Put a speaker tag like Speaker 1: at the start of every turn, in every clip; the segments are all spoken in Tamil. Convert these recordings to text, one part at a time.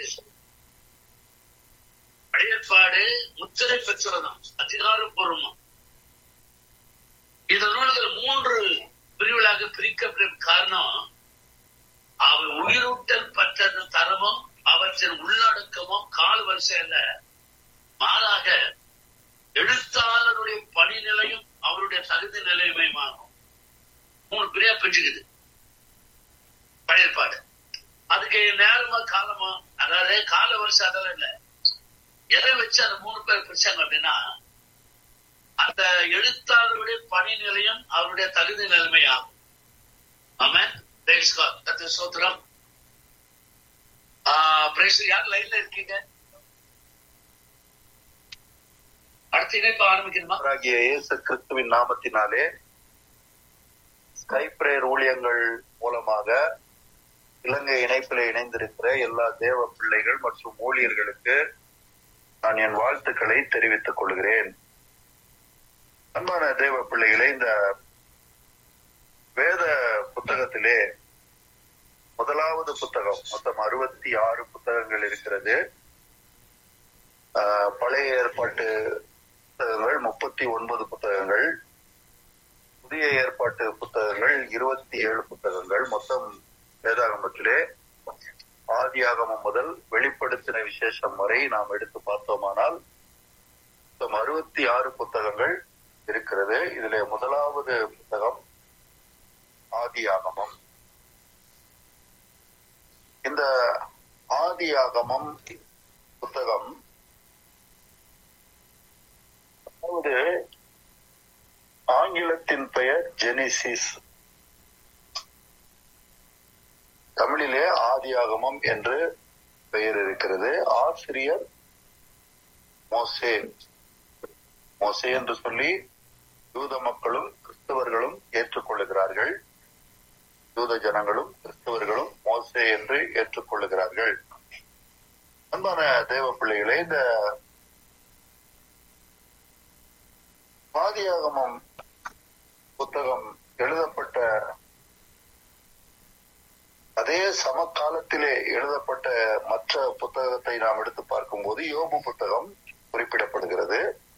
Speaker 1: பழையற்பாடு முத்திரை பெற்றதும் அதிகாரப்பூர்வம் இந்த நூல்கள் மூன்று பிரிவுகளாக பிரிக்கப்படும் காரணம் அவர் உயிரூட்டல் பெற்றது தரமும் அவற்றின் உள்ளடக்கமும் கால வரிசையில மாறாக எழுத்தாளருடைய பணி நிலையும் அவருடைய தகுதி நிலையுமாகும் மூணு பிரியா பிரிச்சுக்குது பழையற்பாடு அதுக்கு நேரமா காலமா அதாவது கால வருஷம் அதெல்லாம் இல்ல எதை வச்சு அந்த மூணு பேர் பிரிச்சாங்க அப்படின்னா அந்த எழுத்தாளருடைய பணி நிலையம் அவருடைய தகுதி நிலைமை ஆகும் ஆமாம் சோத்திரம் யார் லைன்ல இருக்கீங்க அடுத்த இணைப்பு ஆரம்பிக்கணுமா
Speaker 2: ஆகிய இயேசு கிறிஸ்துவின் நாமத்தினாலே ஸ்கை பிரேயர் ஊழியங்கள் மூலமாக இலங்கை இணைப்பில் இணைந்திருக்கிற எல்லா தேவ பிள்ளைகள் மற்றும் ஊழியர்களுக்கு நான் என் வாழ்த்துக்களை தெரிவித்துக் கொள்கிறேன் அன்பான தேவ பிள்ளைகளே இந்த வேத புத்தகத்திலே முதலாவது புத்தகம் மொத்தம் அறுபத்தி ஆறு புத்தகங்கள் இருக்கிறது பழைய ஏற்பாட்டு புத்தகங்கள் முப்பத்தி ஒன்பது புத்தகங்கள் புதிய ஏற்பாட்டு புத்தகங்கள் இருபத்தி ஏழு புத்தகங்கள் மொத்தம் வேதாகமத்திலே ஆதியாகமம் முதல் வெளிப்படுத்தின விசேஷம் வரை நாம் எடுத்து பார்த்தோமானால் மொத்தம் அறுபத்தி ஆறு புத்தகங்கள் இருக்கிறது இதுல முதலாவது புத்தகம் ஆதியாகமம் இந்த ஆதியாகமம் புத்தகம் அதாவது ஆங்கிலத்தின் பெயர் ஜெனிசிஸ் தமிழிலே ஆதியாகமம் என்று பெயர் இருக்கிறது ஆசிரியர் மோசே மோசே என்று சொல்லி யூத மக்களும் கிறிஸ்தவர்களும் ஏற்றுக்கொள்ளுகிறார்கள் யூத ஜனங்களும் கிறிஸ்தவர்களும் மோசே என்று ஏற்றுக்கொள்ளுகிறார்கள் அன்பான தேவ பிள்ளைகளே இந்த ஆதியாகமம் புத்தகம் எழுதப்பட்ட அதே சமகாலத்திலே எழுதப்பட்ட மற்ற புத்தகத்தை நாம் எடுத்து பார்க்கும்போது யோபு புத்தகம் குறிப்பிடப்படுகிறது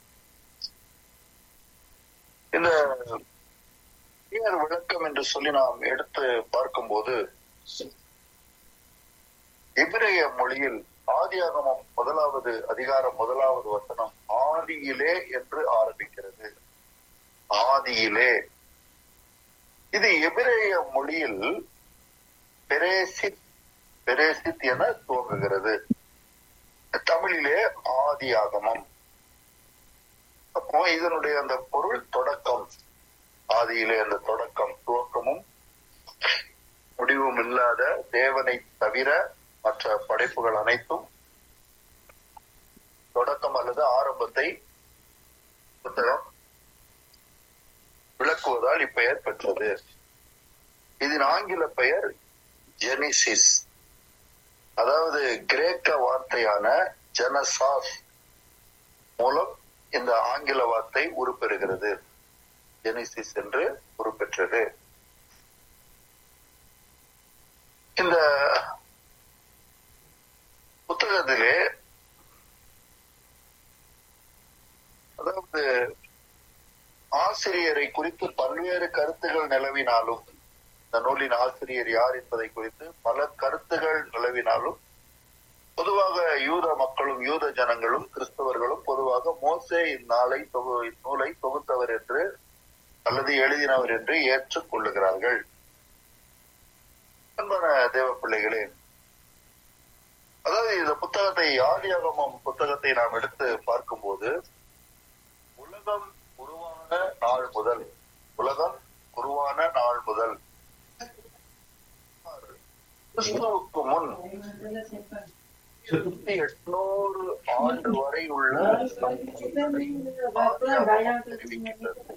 Speaker 2: இந்த விளக்கம் என்று சொல்லி நாம் எடுத்து பார்க்கும்போது இபிரேய மொழியில் ஆதியாகமம் முதலாவது அதிகாரம் முதலாவது வசனம் ஆதியிலே என்று ஆரம்பிக்கிறது ஆதியிலே இது எபிரேய மொழியில் பெரேசித் பெரேசித் என துவங்குகிறது தமிழிலே ஆதியாகமம் அப்போ இதனுடைய அந்த பொருள் தொடக்கம் ஆதியிலே அந்த தொடக்கம் துவக்கமும் முடிவும் இல்லாத தேவனை தவிர மற்ற படைப்புகள் அனைத்தும் தொடக்கம் அல்லது ஆரம்பத்தை புத்தகம் விளக்குவதால் இப்பெயர் பெற்றது இதன் ஆங்கில பெயர் ஜெனிசிஸ் அதாவது கிரேக்க வார்த்தையான ஜெனசாஸ் மூலம் இந்த ஆங்கில வார்த்தை உருப்பெறுகிறது ஜெனிசிஸ் என்று உருப்பெற்றது இந்த புத்தகத்திலே அதாவது ஆசிரியரை குறித்து பல்வேறு கருத்துகள் நிலவினாலும் இந்த நூலின் ஆசிரியர் யார் என்பதை குறித்து பல கருத்துகள் நிலவினாலும் பொதுவாக யூத மக்களும் யூத ஜனங்களும் கிறிஸ்தவர்களும் பொதுவாக மோசே இந்நாளை தொகு இந்நூலை தொகுத்தவர் என்று அல்லது எழுதினவர் என்று ஏற்றுக்கொள்ளுகிறார்கள் அன்பான தேவ பிள்ளைகளே அதாவது இந்த புத்தகத்தை ஆதியாகமம் புத்தகத்தை நாம் எடுத்து பார்க்கும்போது உலகம் உருவான நாள் முதல் உலகம் உருவான நாள் முதல் கிறிஸ்துவுக்கு முன் எட்நூறு ஆண்டு வரை உள்ள தெரிவிக்கின்றது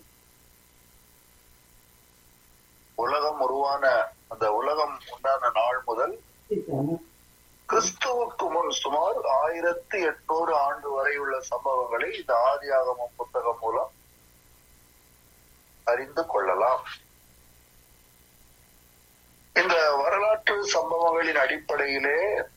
Speaker 2: உலகம் உருவான அந்த உலகம் உண்டான நாள் முதல் கிறிஸ்துவுக்கு முன் சுமார் ஆயிரத்தி எட்நூறு ஆண்டு வரை உள்ள சம்பவங்களை இந்த ஆதியாகமம் புத்தகம் மூலம் அறிந்து கொள்ளலாம் இந்த வரலாற்று சம்பவங்களின் அடிப்படையிலே